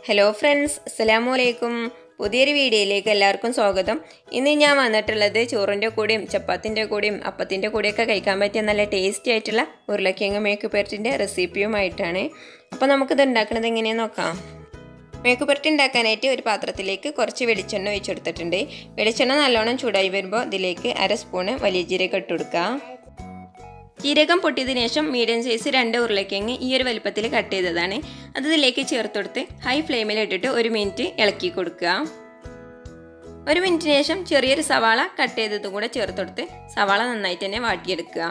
hello friends അസ്സലാമു അലൈക്കും പുതിയൊരു വീഡിയോയിലേക്ക് എല്ലാവർക്കും സ്വാഗതം ഇന്ന് ഞാൻ വന്നിട്ടുള്ളത് ചോറിൻ്റെ കൂടെയും ചപ്പാത്തിൻ്റെ കൂടെയും അപ്പത്തിൻ്റെ കൂടെയൊക്കെ കഴിക്കാൻ പറ്റിയ നല്ല ടേസ്റ്റി ആയിട്ടുള്ള ഉരുളക്കിഴങ്ങ് മേക്ക് പുരട്ടിൻ്റെ റെസിപ്പിയുമായിട്ടാണ് അപ്പോൾ നമുക്കിത് ഉണ്ടാക്കുന്നത് എങ്ങനെയാണെന്ന് നോക്കാം മേക്ക് പുരട്ടി ഉണ്ടാക്കാനായിട്ട് ഒരു പാത്രത്തിലേക്ക് കുറച്ച് വെളിച്ചെണ്ണ ഒഴിച്ചെടുത്തിട്ടുണ്ട് വെളിച്ചെണ്ണ നല്ലോണം ചൂടായി വരുമ്പോൾ ഇതിലേക്ക് അര സ്പൂണ് വലിയ ജീരകം ഇട്ട് കൊടുക്കുക ജീരകം പൊട്ടിയതിനു ശേഷം മീഡിയം സൈസ് രണ്ട് ഉരുളക്കിഴങ്ങ് ഈ ഒരു വലുപ്പത്തിൽ കട്ട് ചെയ്തതാണ് അത് ഇതിലേക്ക് ചേർത്ത് കൊടുത്ത് ഹൈ ഫ്ലെയിമിൽ ഇട്ടിട്ട് ഒരു മിനിറ്റ് ഇളക്കി കൊടുക്കുക ഒരു മിനിറ്റിന് ശേഷം ചെറിയൊരു സവാള കട്ട് ചെയ്തതും കൂടെ ചേർത്ത് കൊടുത്ത് സവാള നന്നായിട്ട് തന്നെ വാട്ടിയെടുക്കുക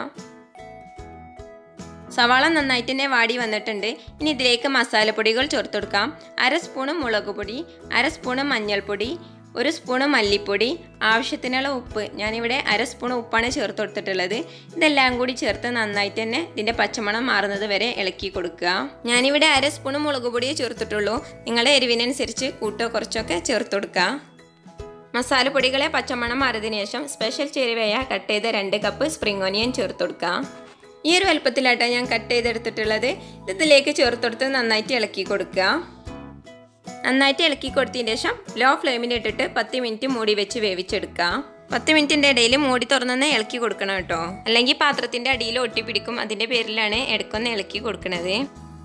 സവാള നന്നായിട്ട് തന്നെ വാടി വന്നിട്ടുണ്ട് ഇനി ഇതിലേക്ക് മസാലപ്പൊടികൾ ചേർത്ത് കൊടുക്കാം അര സ്പൂണ് മുളക് പൊടി അര സ്പൂണ് മഞ്ഞൾപ്പൊടി ഒരു സ്പൂണ് മല്ലിപ്പൊടി ആവശ്യത്തിനുള്ള ഉപ്പ് ഞാനിവിടെ അര സ്പൂൺ ഉപ്പാണ് ചേർത്ത് കൊടുത്തിട്ടുള്ളത് ഇതെല്ലാം കൂടി ചേർത്ത് നന്നായിട്ട് തന്നെ ഇതിൻ്റെ പച്ചമണം മാറുന്നത് വരെ ഇളക്കി കൊടുക്കുക ഞാനിവിടെ അര സ്പൂൺ മുളക് പൊടിയേ ചേർത്തിട്ടുള്ളൂ നിങ്ങളുടെ എരിവിനനുസരിച്ച് കൂട്ടോ കുറച്ചൊക്കെ ചേർത്ത് കൊടുക്കുക മസാലപ്പൊടികളെ പച്ചമണം മാറിയതിനു ശേഷം സ്പെഷ്യൽ ചേരുവയായ കട്ട് ചെയ്ത രണ്ട് കപ്പ് സ്പ്രിംഗ് ഓനിയൻ ചേർത്ത് കൊടുക്കുക ഈ ഒരു വലുപ്പത്തിലായിട്ടാണ് ഞാൻ കട്ട് ചെയ്തെടുത്തിട്ടുള്ളത് ഇതിലേക്ക് ചേർത്ത് കൊടുത്ത് നന്നായിട്ട് ഇളക്കി കൊടുക്കുക നന്നായിട്ട് ഇളക്കി കൊടുത്തതിന് ശേഷം ലോ ഫ്ലെയിമിൽ ഇട്ടിട്ട് പത്ത് മിനിറ്റ് മൂടി വെച്ച് വേവിച്ചെടുക്കുക പത്ത് മിനിറ്റിൻ്റെ ഇടയിൽ മൂടി തുറന്നൊന്ന് ഇളക്കി കൊടുക്കണം കേട്ടോ അല്ലെങ്കിൽ പാത്രത്തിൻ്റെ അടിയിൽ ഒട്ടിപ്പിടിക്കും അതിൻ്റെ പേരിലാണ് ഇടയ്ക്കൊന്ന് ഇളക്കി കൊടുക്കുന്നത്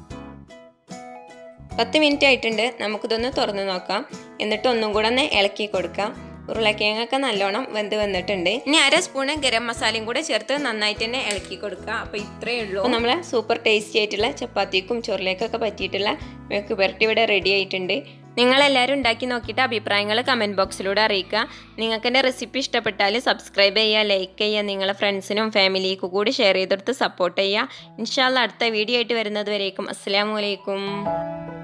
പത്ത് മിനിറ്റ് ആയിട്ടുണ്ട് നമുക്കിതൊന്ന് തുറന്ന് നോക്കാം എന്നിട്ട് ഒന്നും കൂടെ ഒന്ന് ഇളക്കി കൊടുക്കാം ഉരുളക്കിഴങ്ങൊക്കെ നല്ലോണം വെന്ത് വന്നിട്ടുണ്ട് ഇനി അര സ്പൂണ് ഗരം മസാലയും കൂടെ ചേർത്ത് നന്നായിട്ട് തന്നെ ഇളക്കി കൊടുക്കുക അപ്പോൾ ഇത്രയേ ഉള്ളൂ നമ്മളെ സൂപ്പർ ടേസ്റ്റി ആയിട്ടുള്ള ചപ്പാത്തിക്കും ചോറിലേക്കൊക്കെ പറ്റിയിട്ടുള്ള മെക്ക് പുരട്ടി ഇവിടെ റെഡി ആയിട്ടുണ്ട് നിങ്ങളെല്ലാവരും ഉണ്ടാക്കി നോക്കിയിട്ട് അഭിപ്രായങ്ങൾ കമൻറ്റ് ബോക്സിലൂടെ അറിയിക്കുക നിങ്ങൾക്ക് എൻ്റെ റെസിപ്പി ഇഷ്ടപ്പെട്ടാൽ സബ്സ്ക്രൈബ് ചെയ്യുക ലൈക്ക് ചെയ്യുക നിങ്ങളെ ഫ്രണ്ട്സിനും ഫാമിലിക്കും കൂടി ഷെയർ ചെയ്തെടുത്ത് സപ്പോർട്ട് ചെയ്യുക ഇൻഷാല്ല അടുത്ത വീഡിയോ ആയിട്ട് വരുന്നത് വരേക്കും അസ്സാം വലൈക്കും